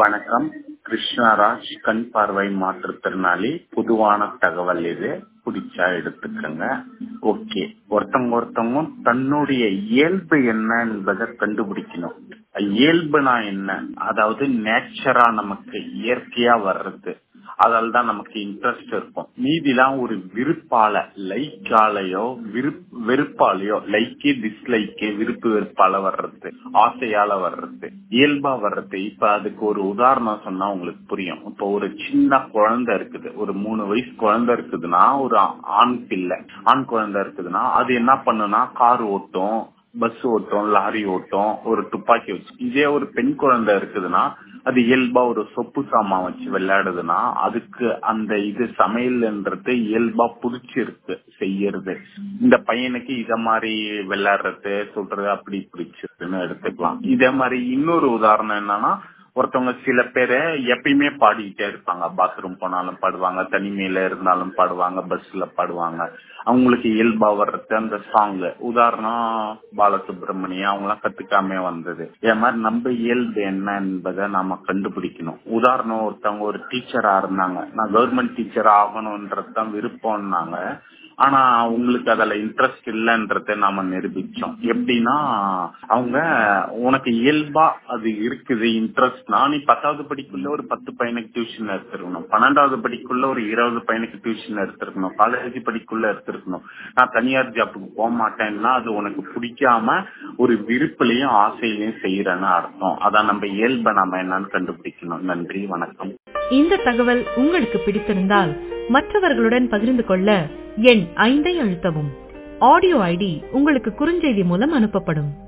வணக்கம் கிருஷ்ணராஜ் கண் பார்வை மாற்றுத்திறனாளி பொதுவான தகவல் இது பிடிச்சா எடுத்துக்கங்க ஓகே ஒருத்தவங்க ஒருத்தவங்க தன்னுடைய இயல்பு என்ன என்பதை கண்டுபிடிக்கணும் இயல்புனா என்ன அதாவது நேச்சரா நமக்கு இயற்கையா வர்றது அதால தான் நமக்கு இன்ட்ரெஸ்ட் இருக்கும் மீதிலாம் ஒரு விருப்பால லைக்காலையோ விருப் வெறுப்பாலையோ லைக்கே டிஸ்லைக்கே விருப்பு வெறுப்பால வர்றது ஆசையால வர்றது இயல்பா வர்றது இப்ப அதுக்கு ஒரு உதாரணம் சொன்னா உங்களுக்கு புரியும் இப்ப ஒரு சின்ன குழந்தை இருக்குது ஒரு மூணு வயசு குழந்தை இருக்குதுன்னா ஒரு ஆண் பிள்ளை ஆண் குழந்தை இருக்குதுன்னா அது என்ன பண்ணுனா கார் ஓட்டும் பஸ் ஓட்டும் லாரி ஓட்டும் ஒரு துப்பாக்கி வச்சு இதே ஒரு பெண் குழந்தை இருக்குதுன்னா அது இயல்பா ஒரு சொப்பு சாமான் வச்சு விளையாடுதுன்னா அதுக்கு அந்த இது சமையல்ன்றது இயல்பா புடிச்சிருக்கு செய்யறது இந்த பையனுக்கு இத மாதிரி விளையாடுறது சொல்றது அப்படி பிடிச்சிருக்குன்னு எடுத்துக்கலாம் இதே மாதிரி இன்னொரு உதாரணம் என்னன்னா ஒருத்தவங்க சில பேரை எப்பயுமே பாடிக்கிட்டே இருப்பாங்க பாத்ரூம் போனாலும் பாடுவாங்க தனிமையில இருந்தாலும் பாடுவாங்க பஸ்ல பாடுவாங்க அவங்களுக்கு இயல்பா வர்றது அந்த சாங் உதாரணம் பாலசுப்ரமணியம் அவங்க எல்லாம் கத்துக்காம வந்தது இதே மாதிரி நம்ம இயல்பு என்ன என்பதை நாம கண்டுபிடிக்கணும் உதாரணம் ஒருத்தவங்க ஒரு டீச்சரா இருந்தாங்க நான் கவர்மெண்ட் டீச்சர் ஆகணும்ன்றது தான் விருப்பம்னாங்க ஆனா உங்களுக்கு அதுல இன்ட்ரெஸ்ட் இல்லைன்றத நாம நிரூபிச்சோம் எப்படின்னா அவங்க உனக்கு இயல்பா அது இருக்குது இன்ட்ரெஸ்ட்னா நீ பத்தாவது படிக்குள்ள ஒரு பத்து பையனுக்கு டியூஷன் எடுத்திருக்கணும் பன்னெண்டாவது படிக்குள்ள ஒரு இருபது பையனுக்கு டியூஷன் எடுத்திருக்கணும் காலேஜ் படிக்குள்ள எடுத்திருக்கணும் நான் தனியார் ஜாப்புக்கு போக மாட்டேன்னா அது உனக்கு பிடிக்காம ஒரு விருப்புலையும் ஆசையிலையும் செய்யறேன்னு அர்த்தம் அதான் நம்ம இயல்பை நாம என்னன்னு கண்டுபிடிக்கணும் நன்றி வணக்கம் இந்த தகவல் உங்களுக்கு பிடித்திருந்தால் மற்றவர்களுடன் பகிர்ந்து கொள்ள எண் ஐந்தை அழுத்தவும் ஆடியோ ஐடி உங்களுக்கு குறுஞ்செய்தி மூலம் அனுப்பப்படும்